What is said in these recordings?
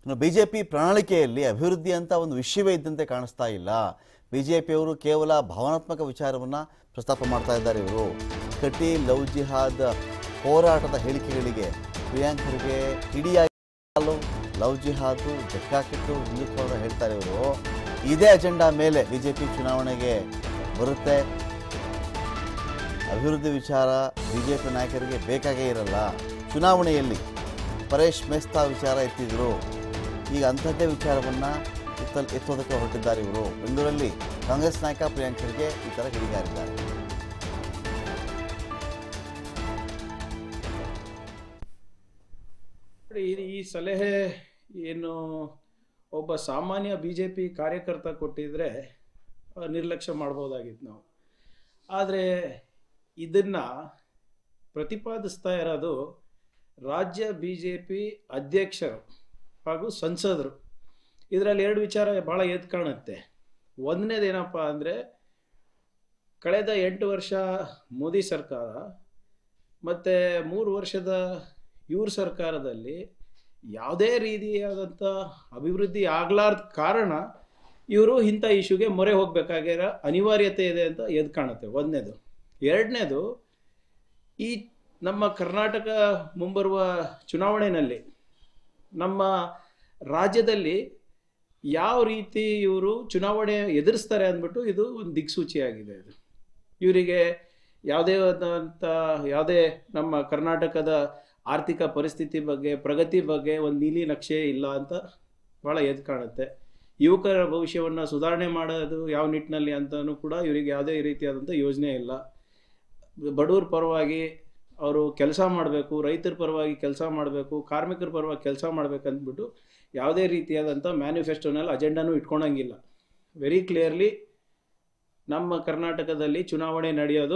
ಇನ್ನು B J P ಪ್ರಣಾಳಿಕೆಯಲ್ಲಿ ಅಭಿವೃದ್ಧಿ ಅಂತ ಒಂದು ವಿಷಯವೇ ಇದ್ದಂತೆ ಕಾಣಿಸ್ತಾ ಇಲ್ಲ ಬಿ ಜೆ ಪಿಯವರು ಕೇವಲ ಭಾವನಾತ್ಮಕ ವಿಚಾರವನ್ನು ಪ್ರಸ್ತಾಪ ಮಾಡ್ತಾ ಇದ್ದಾರೆ ಇವರು ಕಟಿ ಲವ್ ಜಿಹಾದ್ ಹೋರಾಟದ ಹೇಳಿಕೆಗಳಿಗೆ ಪ್ರಿಯಾಂಕರಿಗೆ ಹಿಡಿಯಾಗಿ ಲವ್ ಜಿಹಾದು ಜಕ್ಕಾಕಿಟ್ಟು ಹಿಂದುತ್ವವನ್ನು ಹೇಳ್ತಾರೆ ಇವರು ಇದೇ ಅಜೆಂಡಾ ಮೇಲೆ ಬಿ ಜೆ ಪಿ ಚುನಾವಣೆಗೆ ಬರುತ್ತೆ ಅಭಿವೃದ್ಧಿ ವಿಚಾರ ಬಿ ಜೆ ಪಿ ನಾಯಕರಿಗೆ ಬೇಕಾಗೇ ಇರಲ್ಲ ಚುನಾವಣೆಯಲ್ಲಿ ಪರೇಶ್ ಮೆಸ್ತಾ ವಿಚಾರ ಎತ್ತಿದ್ರು ಈಗ ಅಂಥದ್ದೇ ವಿಚಾರವನ್ನು ಎತ್ತಲ್ ಎತ್ತೋದಕ್ಕೆ ಹೊರಟಿದ್ದಾರೆ ಇವರು ಬೆಂಗಳೂರಲ್ಲಿ ಕಾಂಗ್ರೆಸ್ ನಾಯಕ ಪ್ರಿಯಾಂಕರಿಗೆ ಈ ಥರ ಕಿಡಿಗಾರಿದ್ದಾರೆ ನೋಡಿ, ಈ- ಈ ಸಲಹೆ ಏನು ಒಬ್ಬ ಸಾಮಾನ್ಯ ಬಿ ಜೆ ಪಿ ಕಾರ್ಯಕರ್ತ ಕೊಟ್ಟಿದ್ರೆ ಆ, ನಿರ್ಲಕ್ಷ್ಯ ಮಾಡ್ಬೋದಾಗಿತ್ತು ನಾವು ಆದರೆ ಇದನ್ನು ಪ್ರತಿಪಾದಿಸ್ತಾ ಇರೋದು ರಾಜ್ಯ ಬಿ ಜೆ ಪಿ ಅಧ್ಯಕ್ಷರು ಹಾಗೂ ಸಂಸದರು ಇದರಲ್ಲಿ ಎರಡು ವಿಚಾರ ಭಾಳ ಎದ್ದು ಕಾಣುತ್ತೆ ಒಂದನೇದೇನಪ್ಪ ಅಂದರೆ ಕಳೆದ ಎಂಟು ವರ್ಷ ಮೋದಿ ಸರ್ಕಾರ ಮತ್ತು ಮೂರು ವರ್ಷದ ಇವ್ರ ಸರ್ಕಾರದಲ್ಲಿ ಯಾವುದೇ ರೀತಿಯಾದಂಥ ಅಭಿವೃದ್ಧಿ ಆಗ್ಲಾರ್ದ ಕಾರಣ ಇವರು ಇಂಥ ಇಶ್ಯೂಗೆ ಮೊರೆ ಹೋಗಬೇಕಾಗಿರೋ ಅನಿವಾರ್ಯತೆ ಇದೆ ಅಂತ ಎದ್ದು ಕಾಣುತ್ತೆ ಒಂದನೇದು ಎರಡನೇದು ಈ ನಮ್ಮ ಕರ್ನಾಟಕ ಮುಂಬರುವ ಚುನಾವಣೆಯಲ್ಲಿ ನಮ್ಮ ರಾಜ್ಯದಲ್ಲಿ ಯಾವ ರೀತಿ ಇವರು ಚುನಾವಣೆ ಎದುರಿಸ್ತಾರೆ ಅಂದ್ಬಿಟ್ಟು ಇದು ಒಂದು ದಿಕ್ಸೂಚಿಯಾಗಿದೆ ಇದು ಇವರಿಗೆ ಯಾವುದೇ ಆದಂಥ ಯಾವುದೇ ನಮ್ಮ ಕರ್ನಾಟಕದ ಆರ್ಥಿಕ ಪರಿಸ್ಥಿತಿ ಬಗ್ಗೆ ಪ್ರಗತಿ ಬಗ್ಗೆ ಒಂದು ನೀಲಿ ನಕ್ಷೆ ಇಲ್ಲ ಅಂತ ಭಾಳ ಎದ್ದು ಕಾಣುತ್ತೆ ಯುವಕರ ಭವಿಷ್ಯವನ್ನು ಸುಧಾರಣೆ ಮಾಡೋದು ಯಾವ ನಿಟ್ಟಿನಲ್ಲಿ ಅಂತಲೂ ಕೂಡ ಇವರಿಗೆ ಯಾವುದೇ ರೀತಿಯಾದಂಥ ಯೋಜನೆ ಇಲ್ಲ ಬಡವ್ರ ಪರವಾಗಿ ಅವರು ಕೆಲಸ ಮಾಡಬೇಕು ರೈತರ ಪರವಾಗಿ ಕೆಲಸ ಮಾಡಬೇಕು ಕಾರ್ಮಿಕರ ಪರವಾಗಿ ಕೆಲಸ ಮಾಡ್ಬೇಕಂದ್ಬಿಟ್ಟು ಯಾವುದೇ ರೀತಿಯಾದಂಥ ಮ್ಯಾನಿಫೆಸ್ಟೋನಲ್ಲಿ ಅಜೆಂಡಾನೂ ಇಟ್ಕೊಳಂಗಿಲ್ಲ ವೆರಿ ಕ್ಲಿಯರ್ಲಿ ನಮ್ಮ ಕರ್ನಾಟಕದಲ್ಲಿ ಚುನಾವಣೆ ನಡೆಯೋದು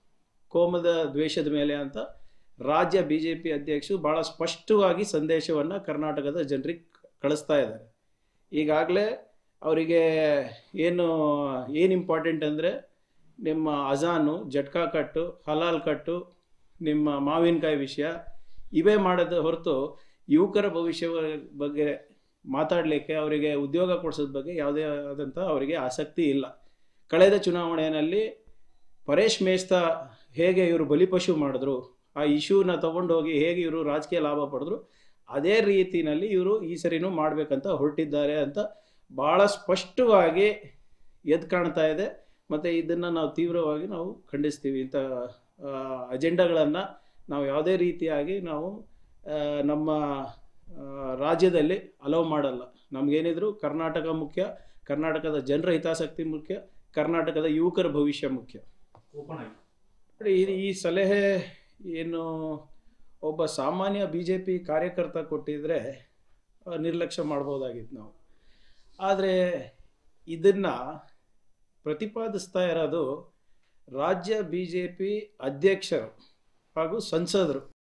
ಕೋಮದ ದ್ವೇಷದ ಮೇಲೆ ಅಂತ ರಾಜ್ಯ ಬಿ ಜೆ ಪಿ ಅಧ್ಯಕ್ಷರು ಭಾಳ ಸ್ಪಷ್ಟವಾಗಿ ಸಂದೇಶವನ್ನು ಕರ್ನಾಟಕದ ಜನರಿಗೆ ಕಳಿಸ್ತಾ ಇದ್ದಾರೆ ಈಗಾಗಲೇ ಅವರಿಗೆ ಏನು ಏನು ಇಂಪಾರ್ಟೆಂಟ್ ಅಂದರೆ ನಿಮ್ಮ ಅಜಾನು ಜಟ್ಕಾ ಕಟ್ಟು ಹಲಾಲ್ ಕಟ್ಟು ನಿಮ್ಮ ಮಾವಿನಕಾಯಿ ವಿಷಯ ಇವೇ ಮಾಡೋದು ಹೊರತು ಯುವಕರ ಭವಿಷ್ಯ ಬಗ್ಗೆ ಮಾತಾಡಲಿಕ್ಕೆ ಅವರಿಗೆ ಉದ್ಯೋಗ ಕೊಡಿಸೋದ್ ಬಗ್ಗೆ ಯಾವುದೇ ಆದಂಥ ಅವರಿಗೆ ಆಸಕ್ತಿ ಇಲ್ಲ ಕಳೆದ ಚುನಾವಣೆಯಲ್ಲಿ ಪರೇಶ್ ಮೇಸ್ತಾ ಹೇಗೆ ಇವರು ಬಲಿಪಶು ಮಾಡಿದ್ರು ಆ ಇಶ್ಯೂನ ತಗೊಂಡೋಗಿ ಹೇಗೆ ಇವರು ರಾಜಕೀಯ ಲಾಭ ಪಡೆದ್ರು ಅದೇ ರೀತಿನಲ್ಲಿ ಇವರು ಈ ಸರಿನೂ ಮಾಡಬೇಕಂತ ಹೊರಟಿದ್ದಾರೆ ಅಂತ ಭಾಳ ಸ್ಪಷ್ಟವಾಗಿ ಎದ್ದು ಕಾಣ್ತಾ ಇದೆ ಮತ್ತು ಇದನ್ನು ನಾವು ತೀವ್ರವಾಗಿ ನಾವು ಖಂಡಿಸ್ತೀವಿ ಇಂಥ ಅಜೆಂಡಾಗಳನ್ನು ನಾವು ಯಾವುದೇ ರೀತಿಯಾಗಿ ನಾವು ಆ, ನಮ್ಮ ಆ, ರಾಜ್ಯದಲ್ಲಿ ಅಲೌ ಮಾಡಲ್ಲ ನಮಗೇನಿದ್ರು ಕರ್ನಾಟಕ ಮುಖ್ಯ ಕರ್ನಾಟಕದ ಜನರ ಹಿತಾಸಕ್ತಿ ಮುಖ್ಯ ಕರ್ನಾಟಕದ ಯುವಕರ ಭವಿಷ್ಯ ಮುಖ್ಯ ನೋಡಿ, ಈ- ಈ ಸಲಹೆ ಏನು ಒಬ್ಬ ಸಾಮಾನ್ಯ ಬಿ ಜೆ ಪಿ ಕಾರ್ಯಕರ್ತ ಕೊಟ್ಟಿದ್ರೆ ಆ, ನಿರ್ಲಕ್ಷ್ಯ ಮಾಡ್ಬೋದಾಗಿತ್ತು ನಾವು ಆದರೆ ಇದನ್ನು ಪ್ರತಿಪಾದಿಸ್ತಾ ಇರೋದು ರಾಜ್ಯ ಬಿ ಜೆ ಪಿ ಅಧ್ಯಕ್ಷರು ಹಾಗೂ ಸಂಸದರು